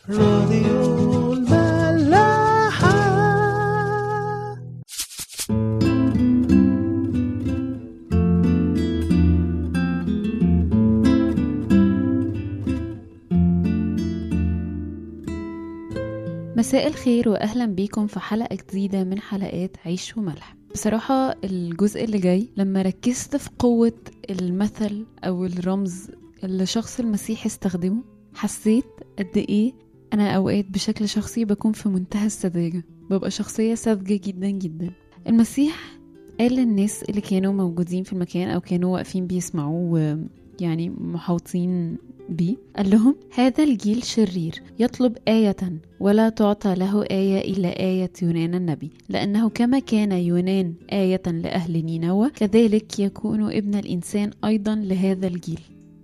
راديو الملاحة مساء الخير واهلا بيكم في حلقه جديده من حلقات عيش وملح بصراحه الجزء اللي جاي لما ركزت في قوه المثل او الرمز اللي شخص المسيح استخدمه حسيت قد ايه انا اوقات بشكل شخصي بكون في منتهى السذاجه ببقى شخصيه ساذجه جدا جدا المسيح قال للناس اللي كانوا موجودين في المكان او كانوا واقفين بيسمعوه يعني محاوطين بيه قال لهم هذا الجيل شرير يطلب آية ولا تعطى له آية إلا آية يونان النبي لأنه كما كان يونان آية لأهل نينوى كذلك يكون ابن الإنسان أيضا لهذا الجيل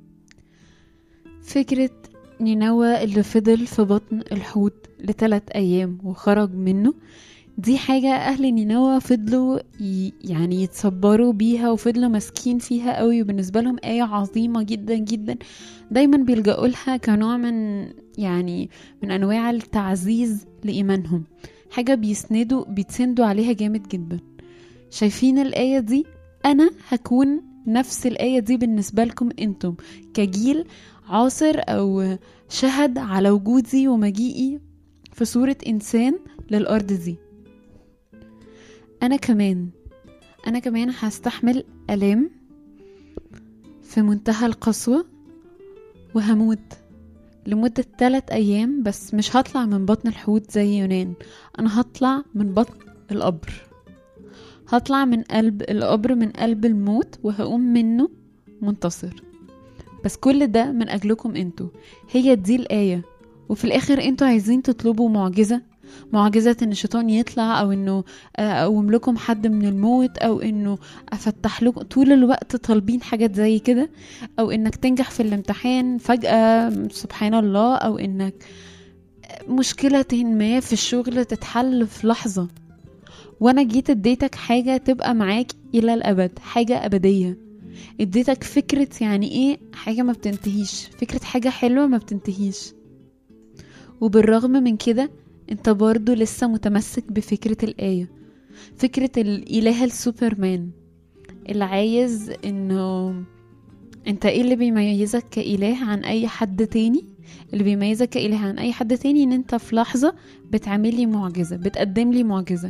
فكرة نينوى اللي فضل في بطن الحوت لثلاث أيام وخرج منه دي حاجة أهل نينوى فضلوا ي- يعني يتصبروا بيها وفضلوا ماسكين فيها قوي وبالنسبة لهم آية عظيمة جدا جدا دايما بيلجأوا لها كنوع من يعني من أنواع التعزيز لإيمانهم حاجة بيسندوا بيتسندوا عليها جامد جدا شايفين الآية دي أنا هكون نفس الآية دي بالنسبة لكم أنتم كجيل عاصر أو شهد على وجودي ومجيئي في صورة إنسان للأرض دي أنا كمان أنا كمان هستحمل ألام في منتهى القسوة وهموت لمدة ثلاث أيام بس مش هطلع من بطن الحوت زي يونان أنا هطلع من بطن القبر هطلع من قلب القبر من قلب الموت وهقوم منه منتصر بس كل ده من أجلكم انتوا هي دي الآية وفي الآخر انتوا عايزين تطلبوا معجزة معجزة ان الشيطان يطلع او انه اقوم لكم حد من الموت او انه افتح لكم طول الوقت طالبين حاجات زي كده او انك تنجح في الامتحان فجأة سبحان الله او انك مشكلة ما في الشغل تتحل في لحظة وانا جيت اديتك حاجة تبقى معاك الى الابد حاجة ابدية اديتك فكرة يعني ايه حاجة ما بتنتهيش فكرة حاجة حلوة ما بتنتهيش وبالرغم من كده انت برضو لسه متمسك بفكرة الآية فكرة الإله السوبرمان اللي عايز انه انت ايه اللي بيميزك كإله عن اي حد تاني اللي بيميزك كإله عن اي حد تاني ان انت في لحظة بتعمل لي معجزة بتقدم لي معجزة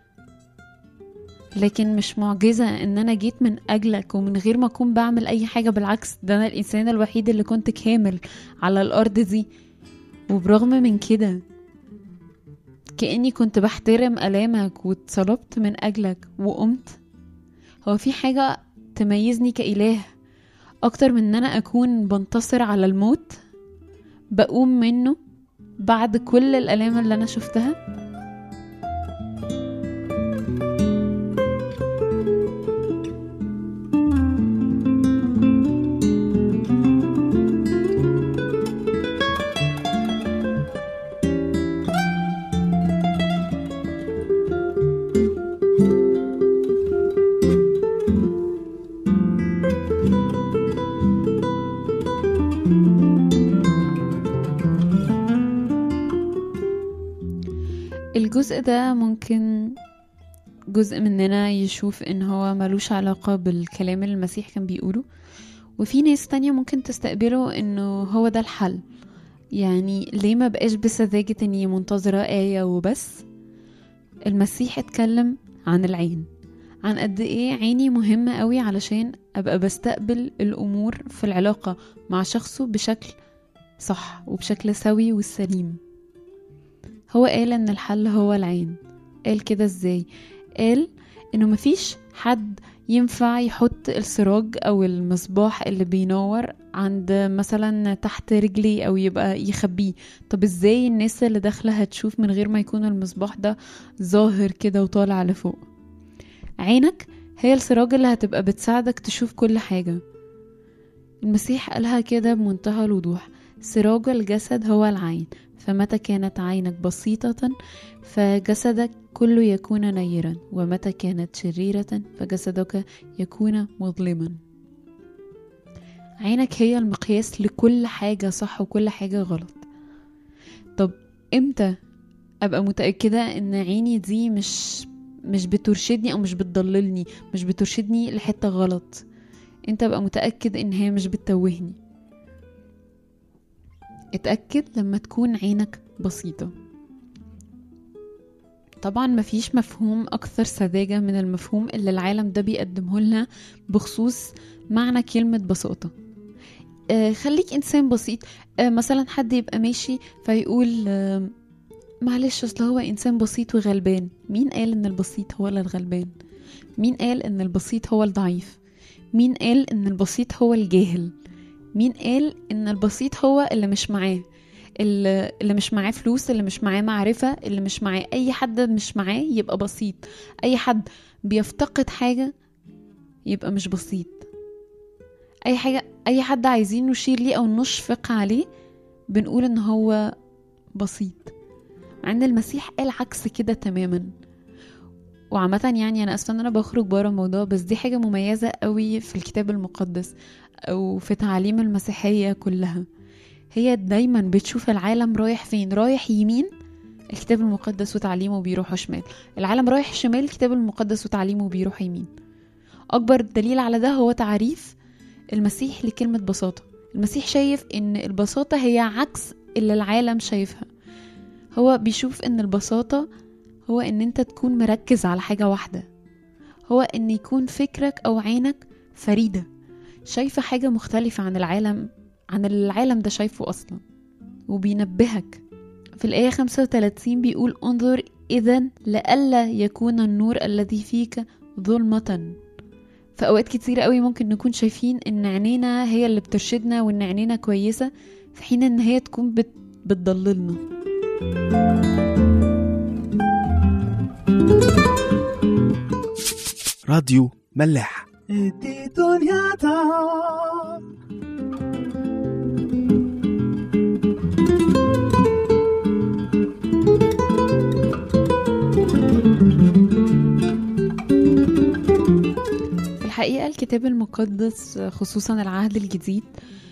لكن مش معجزة ان انا جيت من اجلك ومن غير ما اكون بعمل اي حاجة بالعكس ده انا الانسان الوحيد اللي كنت كامل على الارض دي وبرغم من كده كأني كنت بحترم ألامك واتصلبت من أجلك وقمت هو في حاجة تميزني كإله أكتر من إن أنا أكون بنتصر على الموت بقوم منه بعد كل الألام اللي أنا شفتها الجزء ده ممكن جزء مننا يشوف ان هو ملوش علاقة بالكلام اللي المسيح كان بيقوله وفي ناس تانية ممكن تستقبله انه هو ده الحل يعني ليه ما بقاش بسذاجة اني منتظرة آية وبس المسيح اتكلم عن العين عن قد ايه عيني مهمة قوي علشان ابقى بستقبل الامور في العلاقة مع شخصه بشكل صح وبشكل سوي والسليم هو قال ان الحل هو العين قال كده ازاي قال انه مفيش حد ينفع يحط السراج او المصباح اللي بينور عند مثلا تحت رجلي او يبقى يخبيه طب ازاي الناس اللي داخله هتشوف من غير ما يكون المصباح ده ظاهر كده وطالع لفوق عينك هي السراج اللي هتبقى بتساعدك تشوف كل حاجة المسيح قالها كده بمنتهى الوضوح سراج الجسد هو العين فمتى كانت عينك بسيطة فجسدك كله يكون نيرا ومتى كانت شريرة فجسدك يكون مظلما عينك هي المقياس لكل حاجة صح وكل حاجة غلط طب امتى ابقى متاكده ان عيني دي مش مش بترشدني او مش بتضللني مش بترشدني لحته غلط انت ابقى متاكد ان هي مش بتتوهني اتاكد لما تكون عينك بسيطه طبعا مفيش مفهوم اكثر سذاجه من المفهوم اللي العالم ده بيقدمه لنا بخصوص معنى كلمه بساطه آه خليك انسان بسيط آه مثلا حد يبقى ماشي فيقول آه معلش اصل هو انسان بسيط وغلبان مين قال ان البسيط هو اللي الغلبان مين قال ان البسيط هو الضعيف مين قال ان البسيط هو الجاهل مين قال ان البسيط هو اللي مش معاه اللي اللي مش معاه فلوس اللي مش معاه معرفة اللي مش معاه اي حد مش معاه يبقى بسيط اي حد بيفتقد حاجة يبقى مش بسيط اي حاجة اي حد عايزين نشير ليه او نشفق عليه بنقول ان هو بسيط مع ان المسيح قال عكس كده تماما وعامة يعني أنا أسفة إن أنا بخرج برا الموضوع بس دي حاجة مميزة قوي في الكتاب المقدس أو في تعاليم المسيحية كلها هي دايما بتشوف العالم رايح فين رايح يمين الكتاب المقدس وتعليمه بيروحوا شمال العالم رايح شمال الكتاب المقدس وتعليمه بيروح يمين أكبر دليل على ده هو تعريف المسيح لكلمة بساطة المسيح شايف إن البساطة هي عكس اللي العالم شايفها هو بيشوف إن البساطة هو ان انت تكون مركز على حاجة واحدة هو ان يكون فكرك او عينك فريدة شايفة حاجة مختلفة عن العالم عن اللي العالم ده شايفه اصلا وبينبهك في الآية 35 بيقول انظر إذا لئلا يكون النور الذي فيك ظلمة في أوقات كتيرة قوي ممكن نكون شايفين إن عينينا هي اللي بترشدنا وإن عينينا كويسة في حين إن هي تكون بت... بتضللنا راديو ملاح دي دنيا تا في الحقيقة الكتاب المقدس خصوصا العهد الجديد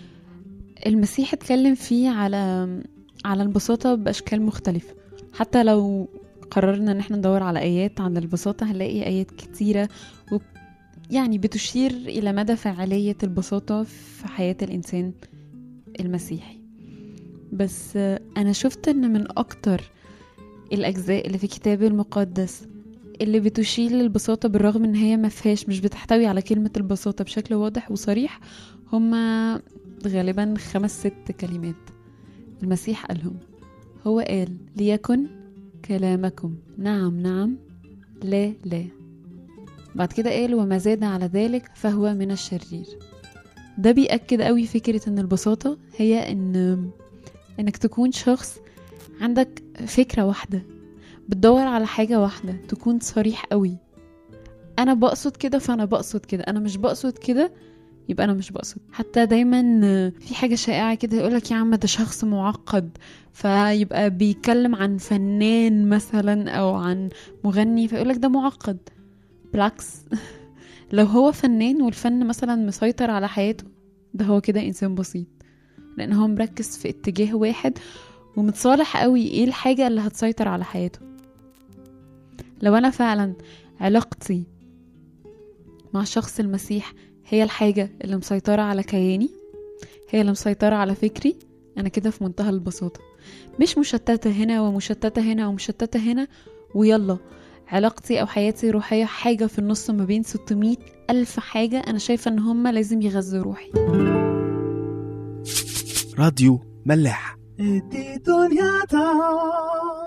المسيح اتكلم فيه على على البساطة بأشكال مختلفة حتى لو قررنا ان احنا ندور على ايات عن البساطة هنلاقي ايات كتيرة و يعني بتشير الى مدى فعالية البساطة في حياة الانسان المسيحي بس انا شفت ان من اكتر الاجزاء اللي في الكتاب المقدس اللي بتشير للبساطة بالرغم ان هي ما فيهاش مش بتحتوي على كلمة البساطة بشكل واضح وصريح هما غالبا خمس ست كلمات المسيح قالهم هو قال ليكن كلامكم نعم نعم لا لا بعد كده قال وما زاد على ذلك فهو من الشرير ده بيأكد قوي فكرة ان البساطة هي ان انك تكون شخص عندك فكرة واحدة بتدور على حاجة واحدة تكون صريح قوي انا بقصد كده فانا بقصد كده انا مش بقصد كده يبقى انا مش بقصد حتى دايما في حاجه شائعه كده يقولك يا عم ده شخص معقد فيبقى بيتكلم عن فنان مثلا او عن مغني فيقولك ده معقد بالعكس لو هو فنان والفن مثلا مسيطر على حياته ده هو كده انسان بسيط لان هو مركز في اتجاه واحد ومتصالح قوي ايه الحاجه اللي هتسيطر على حياته لو انا فعلا علاقتي مع شخص المسيح هي الحاجة اللي مسيطرة على كياني هي اللي مسيطرة على فكري أنا كده في منتهى البساطة مش مشتتة هنا ومشتتة هنا ومشتتة هنا ويلا علاقتي أو حياتي الروحية حاجة في النص ما بين 600 ألف حاجة أنا شايفة إن هما لازم يغذوا روحي راديو ملاح دي دنيا تا